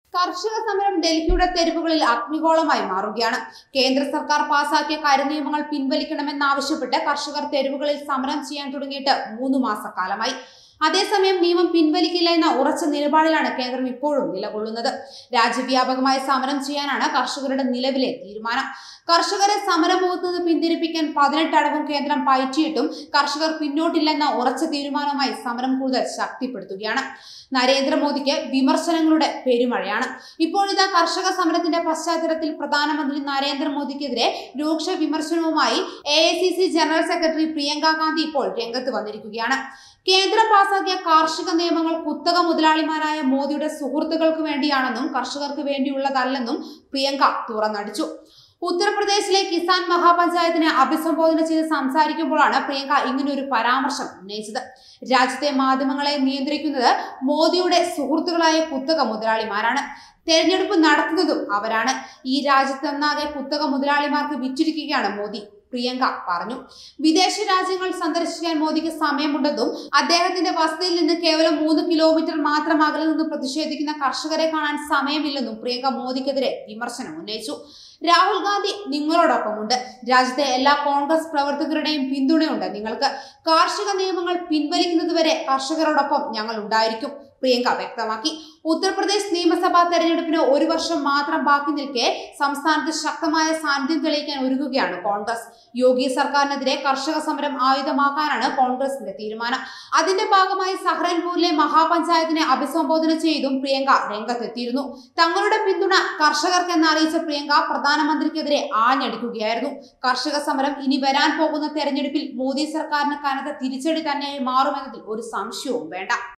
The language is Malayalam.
കർഷക സമരം ഡൽഹിയുടെ തെരുവുകളിൽ അഗ്നിഗോളമായി മാറുകയാണ് കേന്ദ്ര സർക്കാർ പാസാക്കിയ കരുനിയമങ്ങൾ പിൻവലിക്കണമെന്നാവശ്യപ്പെട്ട് കർഷകർ തെരുവുകളിൽ സമരം ചെയ്യാൻ തുടങ്ങിയിട്ട് മൂന്ന് മാസക്കാലമായി അതേസമയം നിയമം പിൻവലിക്കില്ല എന്ന ഉറച്ച നിലപാടിലാണ് കേന്ദ്രം ഇപ്പോഴും നിലകൊള്ളുന്നത് രാജ്യവ്യാപകമായ സമരം ചെയ്യാനാണ് കർഷകരുടെ നിലവിലെ തീരുമാനം കർഷകരെ സമരമുഖത്ത് നിന്ന് പിന്തിരിപ്പിക്കാൻ പതിനെട്ട് അടവും കേന്ദ്രം പയറ്റിയിട്ടും കർഷകർ പിന്നോട്ടില്ലെന്ന ഉറച്ച തീരുമാനവുമായി സമരം കൂടുതൽ ശക്തിപ്പെടുത്തുകയാണ് നരേന്ദ്രമോദിക്ക് വിമർശനങ്ങളുടെ പെരുമഴയാണ് ഇപ്പോഴിതാ കർഷക സമരത്തിന്റെ പശ്ചാത്തലത്തിൽ പ്രധാനമന്ത്രി നരേന്ദ്രമോദിക്കെതിരെ രൂക്ഷ വിമർശനവുമായി A general secretary Priyanka Gandhi ഇപ്പോൾ രംഗത്ത് വന്നിരിക്കുകയാണ് കേന്ദ്രം പാസാക്കിയ കാർഷിക നിയമങ്ങൾ കുത്തക മുതലാളിമാരായ മോദിയുടെ സുഹൃത്തുക്കൾക്ക് വേണ്ടിയാണെന്നും കർഷകർക്ക് വേണ്ടിയുള്ളതല്ലെന്നും പ്രിയങ്ക തുറന്നടിച്ചു ഉത്തർപ്രദേശിലെ കിസാൻ മഹാപഞ്ചായത്തിനെ അഭിസംബോധന ചെയ്ത് സംസാരിക്കുമ്പോഴാണ് പ്രിയങ്ക ഇങ്ങനൊരു പരാമർശം ഉന്നയിച്ചത് രാജ്യത്തെ മാധ്യമങ്ങളെ നിയന്ത്രിക്കുന്നത് മോദിയുടെ സുഹൃത്തുക്കളായ കുത്തക മുതലാളിമാരാണ് തെരഞ്ഞെടുപ്പ് നടത്തുന്നതും അവരാണ് ഈ രാജ്യത്തൊന്നാകെ കുത്തക മുതലാളിമാർക്ക് വിറ്റിരിക്കുകയാണ് മോദി പ്രിയങ്ക പറഞ്ഞു വിദേശ രാജ്യങ്ങൾ സന്ദർശിക്കാൻ മോദിക്ക് സമയമുണ്ടെന്നും അദ്ദേഹത്തിന്റെ വസതിയിൽ നിന്ന് കേവലം മൂന്ന് കിലോമീറ്റർ മാത്രം അകലെ നിന്ന് പ്രതിഷേധിക്കുന്ന കർഷകരെ കാണാൻ സമയമില്ലെന്നും പ്രിയങ്ക മോദിക്കെതിരെ വിമർശനം ഉന്നയിച്ചു രാഹുൽ ഗാന്ധി നിങ്ങളോടൊപ്പമുണ്ട് രാജ്യത്തെ എല്ലാ കോൺഗ്രസ് പ്രവർത്തകരുടെയും പിന്തുണയുണ്ട് നിങ്ങൾക്ക് കാർഷിക നിയമങ്ങൾ പിൻവലിക്കുന്നതുവരെ കർഷകരോടൊപ്പം ഞങ്ങൾ ഉണ്ടായിരിക്കും പ്രിയങ്ക വ്യക്തമാക്കി ഉത്തർപ്രദേശ് നിയമസഭാ തെരഞ്ഞെടുപ്പിന് ഒരു വർഷം മാത്രം ബാക്കി നിൽക്കെ സംസ്ഥാനത്ത് ശക്തമായ സാന്നിധ്യം തെളിയിക്കാൻ ഒരുങ്ങുകയാണ് കോൺഗ്രസ് യോഗി സർക്കാരിനെതിരെ കർഷക സമരം ആയുധമാക്കാനാണ് കോൺഗ്രസിന്റെ തീരുമാനം അതിന്റെ ഭാഗമായി സഹ്റൻപൂരിലെ മഹാപഞ്ചായത്തിനെ അഭിസംബോധന ചെയ്തും പ്രിയങ്ക രംഗത്തെത്തിയിരുന്നു തങ്ങളുടെ പിന്തുണ കർഷകർക്കെന്ന് അറിയിച്ച പ്രിയങ്ക പ്രധാനമന്ത്രിക്കെതിരെ ആഞ്ഞടിക്കുകയായിരുന്നു കർഷക സമരം ഇനി വരാൻ പോകുന്ന തെരഞ്ഞെടുപ്പിൽ മോദി സർക്കാരിന് കനത്ത തിരിച്ചടി തന്നെയായി മാറുമെന്നതിൽ ഒരു സംശയവും വേണ്ട